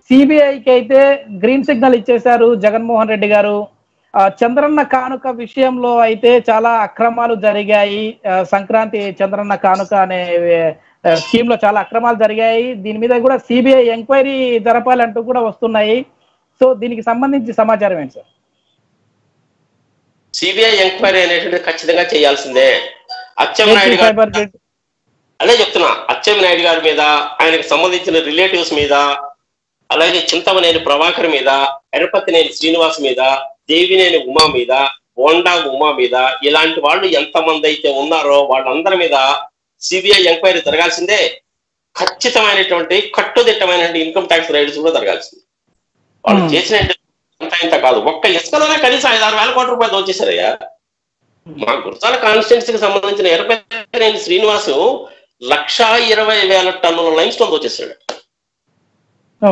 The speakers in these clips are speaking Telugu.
సిబిఐకి అయితే గ్రీన్ సిగ్నల్ ఇచ్చేశారు జగన్మోహన్ రెడ్డి గారు ఆ, చంద్రన్న కానుక విషయంలో అయితే చాలా అక్రమాలు జరిగాయి ఆ, సంక్రాంతి చంద్రన్న కానుక అనే స్కీమ్ లో చాలా అక్రమాలు జరిగాయి దీని మీద కూడా సిబిఐ ఎంక్వైరీ జరపాలంటూ కూడా వస్తున్నాయి సో దీనికి సంబంధించి సమాచారం ఏంటి సార్ సిబిఐ ఎంక్వైరీ అనేటువంటిది ఖచ్చితంగా చేయాల్సిందే అచ్చెన్నాయుడు గారు ఫైబర్ గ్రిడ్ అదే చెప్తున్నా అచ్చెన్నాయుడు గారి మీద ఆయనకు సంబంధించిన రిలేటివ్స్ మీద అలాగే చింతమనేని ప్రభాకర్ మీద ఎరపతినేని శ్రీనివాస్ మీద దేవినేని ఉమా మీద బోండా ఉమా మీద ఇలాంటి వాళ్ళు ఎంతమంది అయితే ఉన్నారో వాళ్ళందరి మీద సిబిఐ ఎంక్వైరీ జరగాల్సిందే ఖచ్చితమైనటువంటి కట్టుదిట్టమైనటువంటి ఇన్కమ్ ట్యాక్స్ రైడ్స్ కూడా జరగాల్సిందే వాళ్ళు Hmm. చేసిన అంత ఇంత కాదు ఒక్క ఇసుకలోనే కనీసం ఐదు ఆరు వేల కోట్ల రూపాయలు దోచేశారయ్యా మా గురజాల కాన్స్టిట్యున్సీకి సంబంధించిన ఎరపతినేని శ్రీనివాసు లక్షా ఇరవై వేల టన్నుల లైమ్ స్టోన్ దోచేశాడు ఓ,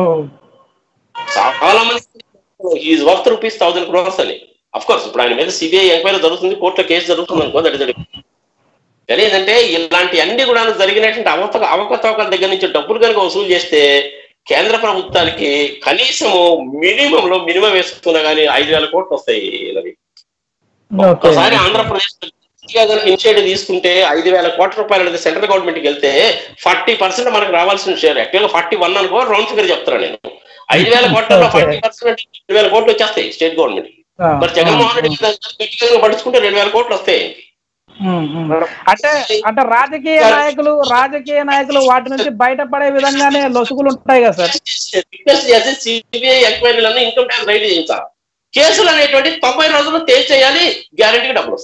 చాలా మంది is worth rupees thousand crores అని అఫ్ కోర్స్ ఇప్పుడు ఆయన మీద సిబిఐ ఎంక్వైరీ జరుగుతుంది కోర్టులో కేసు జరుగుతుంది అనుకో దట్ కానీ ఏంటంటే ఇలాంటి అన్ని కూడా జరిగినటువంటి అవత అవకతవకల దగ్గర నుంచి డబ్బులు కనుక వసూలు చేస్తే కేంద్ర ప్రభుత్వానికి కనీసము మినిమం లో మినిమం వేసుకున్నా కానీ ఐదు వేల కోట్లు వస్తాయి రవి. ఓకే ఒకసారి ఆంధ్రప్రదేశ్ ఇనిషియేటివ్ తీసుకుంటే ఐదు వేల కోట్ల రూపాయలు అనేది సెంట్రల్ గవర్నమెంట్ కి వెళ్తే ఫార్టీ పర్సెంట్ మనకు రావాల్సిన షేర్ యాక్చువల్గా ఫార్టీ వన్ అనుకో రౌండ్ ఫిగర్ చెప్తాను నేను ఐదు వేల కోట్లలో Okay. ఫార్టీ పర్సెంట్ రెండు వేల కోట్లు వచ్చేస్తాయి స్టేట్ గవర్నమెంట్ ఆ, మరి జగన్మోహన్ రెడ్డి ఆ, గట్టిగా పడుచుకుంటే రెండు వేల కోట్లు వస్తాయి ఉమ్, ఉమ్. అంటే అంటే రాజకీయ నాయకులు రాజకీయ నాయకులు వాటి నుంచి బయటపడే విధంగానే లొసుగులు ఉంటాయి కదా సార్ రిక్వెస్ట్ చేసి సిబిఐ ఎంక్వైరీలను ఇన్కమ్ ట్యాక్స్ రైడ్ చేయించాలి కేసులు అనేటువంటి తొంభై రోజులు తేల్చేయాలి గ్యారంటీగా డబ్బులు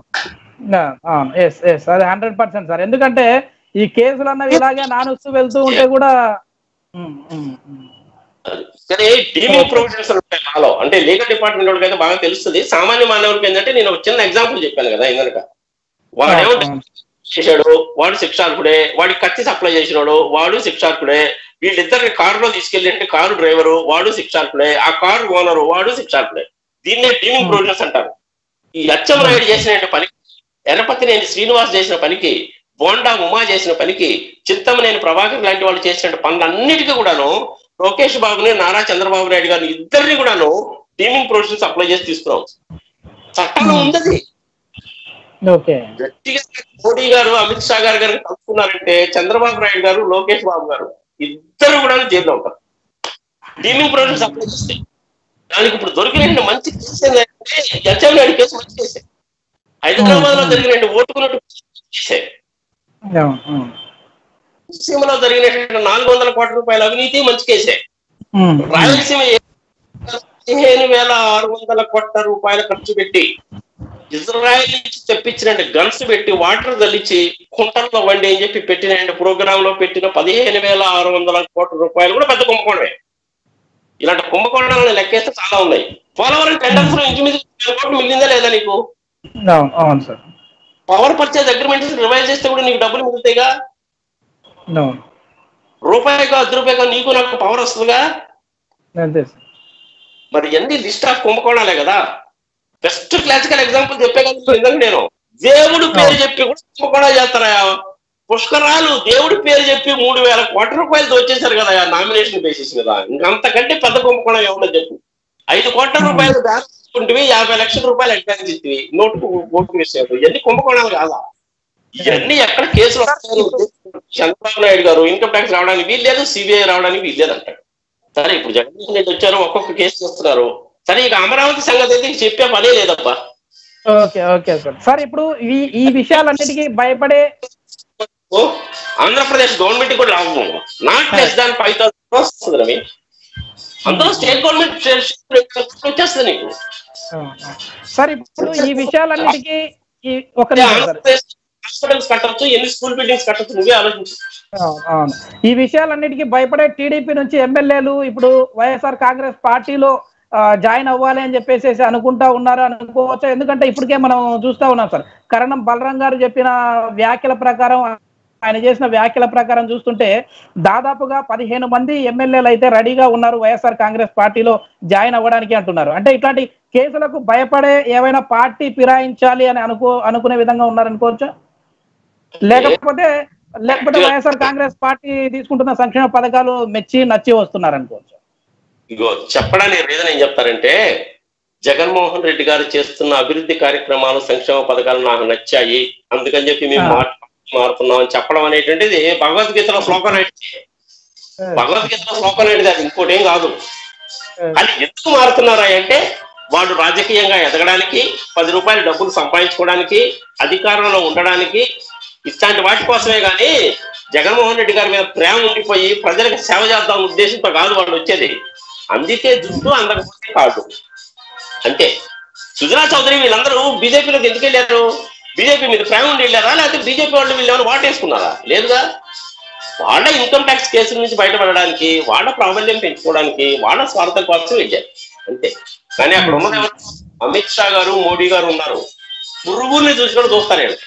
వస్తాయి ఎస్ ఎస్ అది హండ్రెడ్ పర్సెంట్ సార్ ఎందుకంటే ఈ కేసులు అన్నవి ఇలాగే నానుస్తూ వెళ్తూ ఉంటే కూడా ఉమ్, ఉమ్, ఉమ్. అది. కానీ డీమింగ్ ప్రొవిజన్స్ ఉంటాయి మాలో అంటే లీగల్ డిపార్ట్మెంట్ వాళ్ళకి అయితే బాగా తెలుస్తుంది సామాన్య మానవులకి ఏంటంటే నేను ఒక చిన్న ఎగ్జాంపుల్ చెప్పాను కదా ఇందనక వాడేమో అవును. చేశాడు వాడు శిక్షార్హుడే వాడికి కత్తి సప్లై చేసినాడు వాడు శిక్షార్హుడే వీళ్ళిద్దరిని కారులో తీసుకెళ్ళి కారు డ్రైవరు వాడు శిక్షార్హుడే ఆ కారు ఓనరు వాడు శిక్షార్హుడే దీన్నే డీమింగ్ Hmm. ప్రొవిజన్స్ అంటారు ఈ అచ్చెన్నాయుడు చేసిన పనికి ఎర్రపతినేని శ్రీనివాస్ చేసిన పనికి బోండా ఉమా చేసిన పనికి చింతమనేని ప్రభాకర్ లాంటి వాళ్ళు చేసిన పనులన్నిటికీ కూడాను లోకేష్ బాబుని నారా చంద్రబాబు నాయుడు గారిని ఇద్దరిని కూడాను డీమింగ్ ప్రొవిజన్స్ అప్లై చేసి తీసుకురావచ్చు చట్టంలో ఉంది ఓకే గట్టిగా మోడీ గారు అమిత్ షా గారు గారు కలుసుకున్నారంటే చంద్రబాబు నాయుడు గారు లోకేష్ బాబు గారు ఇద్దరు కూడా జైల్లో ఉంటారు డీమింగ్ ప్రొవిజన్స్ అప్లై చేస్తే దానికి ఇప్పుడు దొరికిన మంచి కేసు ఏంటంటే జడ్జి నాయుడు కేసు మంచి కేసే హైదరాబాద్ లో జరిగిన ఓటుకున్నట్టు కేసే అవును, అవును. సీమలో జరిగినటువంటి నాలుగు వందల కోట్ల రూపాయల అవినీతి మంచి కేసే ఉమ్, ఉమ్. రాయలసీమ ఏ- పదిహేను వేల ఆరు వందల కోట్ల రూపాయలు ఖర్చు పెట్టి ఇజ్రాయెల్ నుంచి తెప్పించిన గన్స్ పెట్టి వాటర్ తల్లించి కుంటల్లో వండి అని చెప్పి పెట్టిన ప్రోగ్రామ్ లో పెట్టిన పదిహేను వేల ఆరు వందల కోట్ల రూపాయలు కూడా పెద్ద కుంభకోణమే ఇలాంటి కుంభకోణాలను లెక్కేస్తే చాలా ఉన్నాయి పోలవరం టెండర్స్ లో ఇంచుమించు వేల కోట్లు మిగిలిందా లేదా నీకు అవును అవును sir power purchase agreements revise చేస్తే కూడా నీకు డబ్బులు మిగులుతాయిగా అవును రూపాయిగా అర్ధ రూపాయిగా నీకు నాకు పవర్ వస్తుందిగా అంతే సార్ మరి ఎన్ని లిస్ట్ ఆఫ్ కుంభకోణాలే కదా బెస్ట్ క్లాసికల్ ఎగ్జాంపుల్ చెప్పే కదా ఇందాక నేను దేవుడు పేరు చెప్పి కూడా కుంభకోణాలు చేస్తారా పుష్కరాలు దేవుడి పేరు చెప్పి మూడు వేల కోట్ల రూపాయలు దోచేశారు కదా నామినేషన్ బేసిస్ మీద ఇంకంతకంటే పెద్ద కుంభకోణం ఏమన్నా చెప్పు ఐదు కోట్ల రూపాయలు బ్యాలెన్స్ తీసుకుంటే యాభై లక్షల రూపాయలు అడ్వాన్స్ ఇచ్చి నోటు ఓటు వేసారు ఇవన్నీ కుంభకోణాలు కాదా ఇవన్నీ ఎక్కడ కేసులు వస్తాయో చంద్రబాబు నాయుడు గారు ఇన్కమ్ ట్యాక్స్ రావడానికి వీల్లేదు సిబిఐ రావడానికి వీల్లేదు అంటాడు సరే ఇప్పుడు జగన్మోహన్ రెడ్డి వచ్చారు ఒక్కొక్క కేసు చేస్తున్నారు సరే ఇక అమరావతి సంగతి అయితే ఇంక చెప్పే పనే లేదబ్బా ఓకే ఓకే సార్ సార్ ఇప్పుడు ఈ ఈ విషయాలన్నిటికీ భయపడే ఓ ఆంధ్రప్రదేశ్ గవర్నమెంట్ కూడా లాభం not less than five thousand వస్తుంది రవి అందులో స్టేట్ గవర్నమెంట్ వచ్చేస్తుంది నీకు సార్ ఇప్పుడు ఈ విషయాలన్నిటికీ ఈ ఒక నిమిషం సార్ ఆంధ్రప్రదేశ్ హాస్పిటల్స్ కట్టొచ్చు ఎన్ని స్కూల్ బిల్డింగ్స్ కట్టొచ్చు నువ్వే ఆలోచించు అవును, అవును ఈ విషయాలన్నిటికీ భయపడే టీడీపీ నుంచి ఎమ్మెల్యేలు ఇప్పుడు వైఎస్ఆర్ కాంగ్రెస్ పార్టీలో ఆ, జాయిన్ అవ్వాలి అని చెప్పేసి అనుకుంటా ఉన్నారు అని అనుకోవచ్చు ఎందుకంటే ఇప్పటికే మనం చూస్తా ఉన్నాం సార్ కరణం బలరాం గారు చెప్పిన వ్యాఖ్యల ప్రకారం ఆయన చేసిన వ్యాఖ్యల ప్రకారం చూస్తుంటే దాదాపుగా పదిహేను మంది ఎమ్మెల్యేలు అయితే రెడీగా ఉన్నారు వైఎస్ఆర్ కాంగ్రెస్ పార్టీలో జాయిన్ అవ్వడానికి అంటున్నారు అంటే ఇట్లాంటి కేసులకు భయపడే ఏవైనా పార్టీ ఫిరాయించాలి అని అనుకో అనుకునే విధంగా ఉన్నారనుకోవచ్చా లేకపోతే లేకపోతే వైఎస్ఆర్ కాంగ్రెస్ పార్టీ తీసుకుంటున్న సంక్షేమ పథకాలు మెచ్చి నచ్చి వస్తున్నారు అనుకోవచ్చు ఇగో చెప్పడానికి రీజన్ ఏం చెప్తారంటే జగన్మోహన్ రెడ్డి గారు చేస్తున్న అభివృద్ధి కార్యక్రమాలు సంక్షేమ పథకాలు నాకు నచ్చాయి అందుకని చెప్పి మేము ఆ. మాట మారుతున్నాం అని చెప్పడం అనేటువంటిది భగవద్గీతలో శ్లోకం అయితే భగవద్గీతలో శ్లోకం అనేది అది ఇంకోటి ఏం కాదు కానీ ఎందుకు మారుతున్నారా అంటే వాళ్ళు రాజకీయంగా ఎదగడానికి పది రూపాయల డబ్బులు సంపాదించుకోవడానికి అధికారంలో ఉండడానికి ఇట్లాంటి వాటి కోసమే కానీ జగన్మోహన్ రెడ్డి గారి మీద ప్రేమ ఉండిపోయి ప్రజలకు సేవ చేద్దాం ఉద్దేశంతో కాదు వాళ్ళు వచ్చేది అందితే జుట్టు అందకపోతే కాదు అంతే సుజనా చౌదరి వీళ్ళందరూ బీజేపీలోకి ఎందుకు వెళ్ళారు బీజేపీ మీద ప్రేమ ఉండి వెళ్ళారా లేకపోతే బీజేపీ వాళ్ళు వీళ్ళు ఏమైనా వాటేసుకున్నారా లేదుగా వాళ్ళ ఇన్కమ్ ట్యాక్స్ కేసుల నుంచి బయటపడడానికి వాళ్ళ ప్రాబల్యం పెంచుకోవడానికి వాళ్ళ స్వార్థం కోసం వెళ్ళారు అంతే కానీ అక్కడ ఉన్నది ఎవరు అమిత్ షా గారు మోడీ గారు ఉన్నారు పురుగుల్ని చూసి కూడా చూస్తారు వీళ్ళు.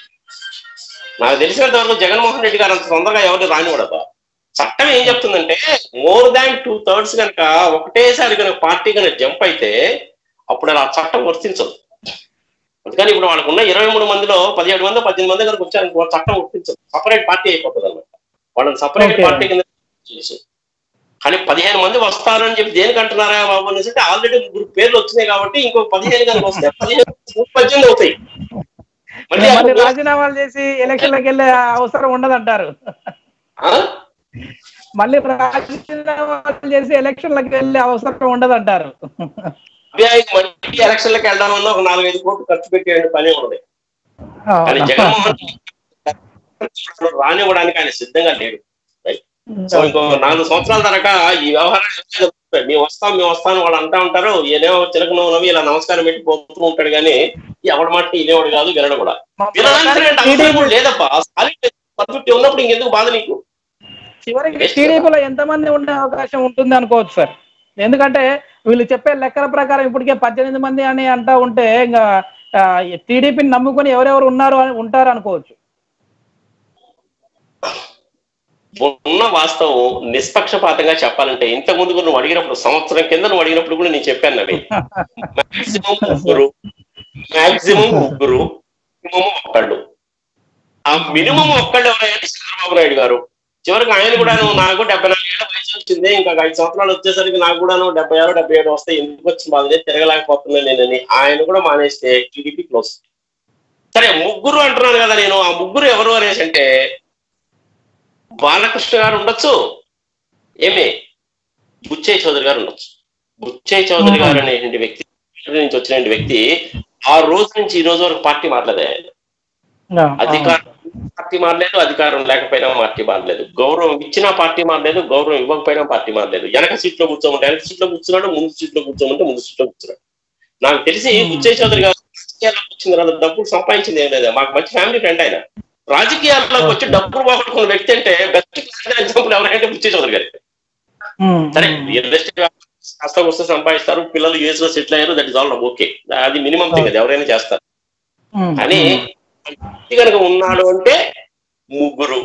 నాకు తెలిసినంత వరకు జగన్మోహన్ రెడ్డి గారు అంత తొందరగా ఎవరిని రానివ్వడదు చట్టం ఏం చెప్తుందంటే మోర్ దాన్ టూ థర్డ్స్ కనుక ఒకటేసారి కనుక పార్టీ కనుక జంప్ అయితే అప్పుడు అలా చట్టం వర్తించదు అందుకని ఇప్పుడు వాళ్ళకు ఉన్న ఇరవై మూడు మందిలో పదిహేడు మంది పద్దెనిమిది మంది కనుక వచ్చారనుకో చట్టం వర్తించదు సపరేట్ పార్టీ అయిపోతుంది అనమాట వాళ్ళని సపరేట్ Okay. పార్టీ కింద చేసి కానీ పదిహేను మంది వస్తారని చెప్పి దేనికి అంటున్నారా బాబు అనేసి అంటే ఆల్రెడీ ముగ్గురు పేర్లు వచ్చినాయి కాబట్టి ఇంకో పదిహేను కనుక వస్తే పదిహేను పద్దెనిమిది అవుతాయి మళ్ళీ మళ్ళీ అప్పుడు- రాజీనామాలు చేసి ఎలక్షన్లకు వెళ్ళే అవసరం ఉండదంటారు ఆ? మళ్ళీ రాజీనామాలు చేసి ఎలక్షన్లకు వెళ్ళే అవసరం ఉండదంటారు అభ్యాయికి మళ్ళీ ఎలక్షన్లకు వెళ్ళామన్నా ఒక నాలుగైదు కోట్లు ఖర్చు పెట్టే పని ఉండదు కానీ జగన్మోహన్ రెడ్డి రానివ్వడానికి ఆయన సిద్ధంగా లేడు సో ఇంకో నాలుగు సంవత్సరాల దాకా ఈ వ్యవహారం మేము వస్తాం మేము వస్తాం వాళ్ళు అంటా ఉంటారు ఈయనేమో చిలకనవి ఇలా నమస్కారం పెట్టి పోతూ ఉంటాడు కానీ ఎవరి మాట ఇదేవాడు కాదు వినడు కూడా వినడానికి అవసరం కూడా లేదప్పా పర్ఫెక్ట్ ఉన్నప్పుడు ఇంకెందుకు బాధ నీకు చివరికి టీడీపీలో ఎంతమంది ఉండే అవకాశం ఉంటుంది అనుకోవచ్చు సార్ ఎందుకంటే వీళ్ళు చెప్పే లెక్కల ప్రకారం ఇప్పటికే పద్దెనిమిది మంది అని అంటా ఉంటే ఇంకా టీడీపీని నమ్ముకొని ఎవరెవరు ఉన్నారు అని ఉంటారు అనుకోవచ్చు ఉన్న వాస్తవం నిష్పక్షపాతంగా చెప్పాలంటే ఇంతకు ముందు నువ్వు అడిగినప్పుడు సంవత్సరం కింద నువ్వు అడిగినప్పుడు కూడా నేను చెప్పాను అవి మాక్సిమం ముగ్గురు మాక్సిమం ముగ్గురు మినిమం ఒక్కళ్ళు ఆ మినిమం ఒక్కళ్ళు ఎవరైతే చంద్రబాబు నాయుడు గారు చివరికి ఆయన కూడా నాకు డెబ్బై నాలుగు ఏళ్ళ వయసు వచ్చింది ఇంకా ఐదు సంవత్సరాలు వచ్చేసరికి నాకు కూడా డెబ్బై ఆరు డెబ్బై ఏడు వస్తాయి ఎందుకు వచ్చిన బాధలే తిరగలేకపోతున్నాను నేనని ఆయన కూడా మానేస్తే టీడీపీ క్లోజ్ సరే ముగ్గురు అంటున్నాను కదా నేను ఆ ముగ్గురు ఎవరు అనేసి అంటే బాలకృష్ణ గారు ఉండొచ్చు ఏమి బుచ్చయ్య చౌదరి గారు ఉండొచ్చు బుచ్చయ్య చౌదరి గారు అనేటువంటి వ్యక్తి ఇక్కడి నుంచి వచ్చిన వ్యక్తి ఆ రోజు నుంచి ఈ రోజు వరకు పార్టీ మారలేదు ఆయన అధికారం పార్టీ మారలేదు అధికారం లేకపోయినా పార్టీ మారలేదు గౌరవం ఇచ్చినా పార్టీ మారలేదు గౌరవం ఇవ్వకపోయినా పార్టీ మారలేదు వెనక సీట్లో కూర్చోమంటే వెనక సీట్లో కూర్చున్నాడు ముందు సీట్లో కూర్చోమంటే ముందు సీట్లో కూర్చున్నాడు నాకు తెలిసి బుచ్చయ్య చౌదరి గారు రాజకీయాల్లోకి వచ్చిన తర్వాత డబ్బులు సంపాదించింది ఏం లేదు మాకు మంచి ఫ్యామిలీ ఫ్రెండ్ ఆయన రాజకీయాల్లోకి వచ్చి డబ్బులు పోగొట్టుకున్న వ్యక్తి అంటే బెస్ట్ ఎగ్జాంపుల్ ఎవరంటే బుచ్చయ్య చౌదరి గారు సరే రియల్ ఎస్టేట్ కాస్త వస్తే సంపాదిస్తారు పిల్లలు యూఎస్ లో సెటిల్ అయ్యారు దట్ ఇస్ ఆల్ ఓకే అది మినిమం థింగ్ అది ఎవరైనా చేస్తారు కానీ వ్యక్తి కనుక ఉన్నాడు అంటే ముగ్గురు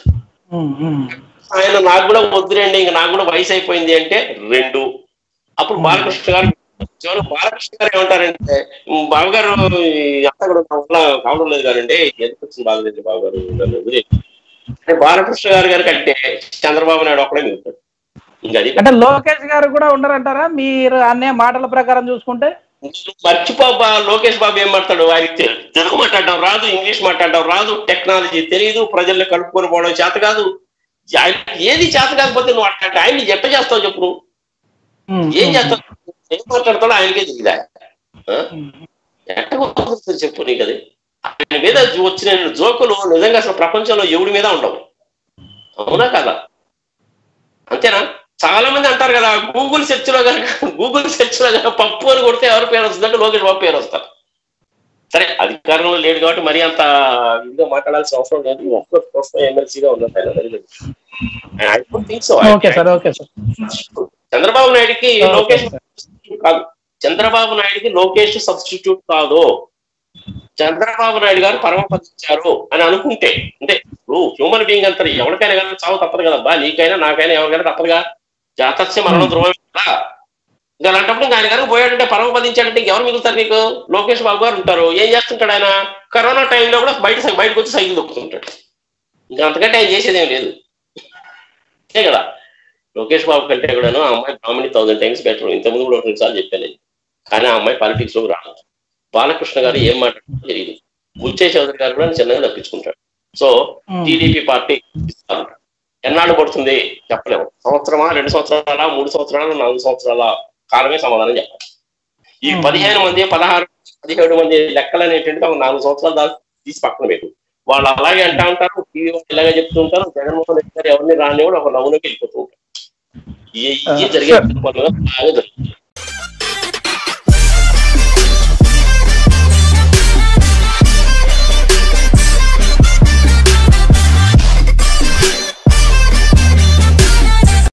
ఆయన నాకు కూడా వద్దులేండి ఇంకా నాకు కూడా వయసు అయిపోయింది అంటే రెండు అప్పుడు బాలకృష్ణ గారు చివరి బాలకృష్ణ గారు ఏమంటారంటే "ఉమ్, బాబు గారు అంతా కూడా నా వల్ల కావడం లేదు కానండి ఎందుకు వచ్చింది బాగలేదు బాబు గారు నన్ను వదిలేయండి." అంటే బాలకృష్ణ గారు గారికి అంటే చంద్రబాబు నాయుడు ఒక్కడే మిగులుతాడు ఇంకా అది అంటే లోకేష్ గారు కూడా ఉండరంటారా మీరు అనే మాటల ప్రకారం చూసుకుంటే మర్చిపోబా లోకేష్ బాబు ఏం మాట్లాడు ఆయనకి తె- తెలుగు మాట్లాడడం రాదు ఇంగ్లీష్ మాట్లాడడం రాదు టెక్నాలజీ తెలియదు ప్రజల్ని కలుపుకొని పోవడం చేత కాదు ఆయన ఏది చేత కాకపోతే నువ్వు అట్లాంటి ఆయన్ని ఎట్ట చేస్తావు చెప్పు నువ్వు ఉమ్, ఏం చేస్తావు ఏం మాట్లాడతాడో ఆయనకే తెలియదా ఆ? ఉమ్, ఎట్ట కుదురుతుంది చెప్పు నీకు అది ఆయన మీద వచ్చిన జోకులు నిజంగా అసలు ప్రపంచంలో ఎవడి మీద ఉండవు అవునా కదా అంతేనా చాలా మంది అంటారు కదా గూగుల్ సెర్చ్ లో కనుక గూగుల్ సెర్చ్ లో కనుక పప్పు అని కొడితే ఎవరి పేరు వస్తుందంటే లోకేష్ బాబు పేరు వస్తారు సరే అధికారంలో లేడు కాబట్టి మరీ అంత ఇదిగా మాట్లాడాల్సిన అవసరం లేదు ఒక్క కోసం ఎమ్మెల్సీగా ఉన్నట్టు ఆయన very good. And I don't think so. Okay sir okay sir Chandrababu నాయుడుకి ఓకే లోకేష్ సార్. substitute కాదు చంద్రబాబు నాయుడుకి లోకేష్ సబ్స్టిట్యూట్ కాదు చంద్రబాబు నాయుడు గారు పరమపదించారు అని అనుకుంటే అంటే ఇప్పుడు హ్యూమన్ బీయింగ్ అంతా ఎవరికైనా కానీ చావు తప్పదు కదబ్బా నీకైనా నాకైనా ఎవరికైనా తప్పదుగా జాతస్య మరణం ధ్రువం కదా ఇంకా అలాంటప్పుడు ఇంకా ఆయన కనుక పోయాడంటే పరమపదించాడంటే ఇంకెవరు మిగులుతారు నీకు లోకేష్ బాబు గారు ఉంటారు ఏం చేస్తుంటాడు ఆయన కరోనా టైంలో కూడా బయట బయటకు వచ్చి సైకిల్ దొక్కుతుంటాడు ఇంకా అంతకంటే ఆయన చేసేది ఏం లేదు అంతే కదా లోకేష్ బాబు కంటే కూడాను ఆ అమ్మాయి బ్రాహ్మణి థౌసండ్ టైమ్స్ బెటర్ ఇంతకుముందు కూడా రెండు సార్లు చెప్పాను నేను కానీ ఆ అమ్మాయి పాలిటిక్స్ లోకి రాదు బాలకృష్ణ గారు ఏం మాట్లాడారో తెలియదు బుచ్చే చౌదరి గారు కూడా చిన్నగా తప్పించుకుంటాడు సో ఉమ్. టీడీపీ పార్టీ ఇస్తారు ఎన్నాళ్ళు పడుతుంది చెప్పలేము సంవత్సరమా రెండు సంవత్సరాల మూడు సంవత్సరాలు నాలుగు సంవత్సరాల కాలమే సమాధానం చెప్పాలి ఈ Hmm. పదిహేను మంది పదహారు పదిహేడు మంది లెక్కలు అనేటువంటి ఒక నాలుగు సంవత్సరాల దాకా తీసి పక్కన పెట్టు వాళ్ళు అలాగే అంటా ఉంటారు టీవీ వాళ్ళు ఇలాగే చెప్తూ ఉంటారు జగన్మోహన్ రెడ్డి గారు ఎవరిని రాని కూడా ఒక నవ్వులోకి వెళ్ళిపోతూ ఉంటారు ఈ- ఈ Ah, జరిగే sir. పనులు బాగా జరుగుతాయి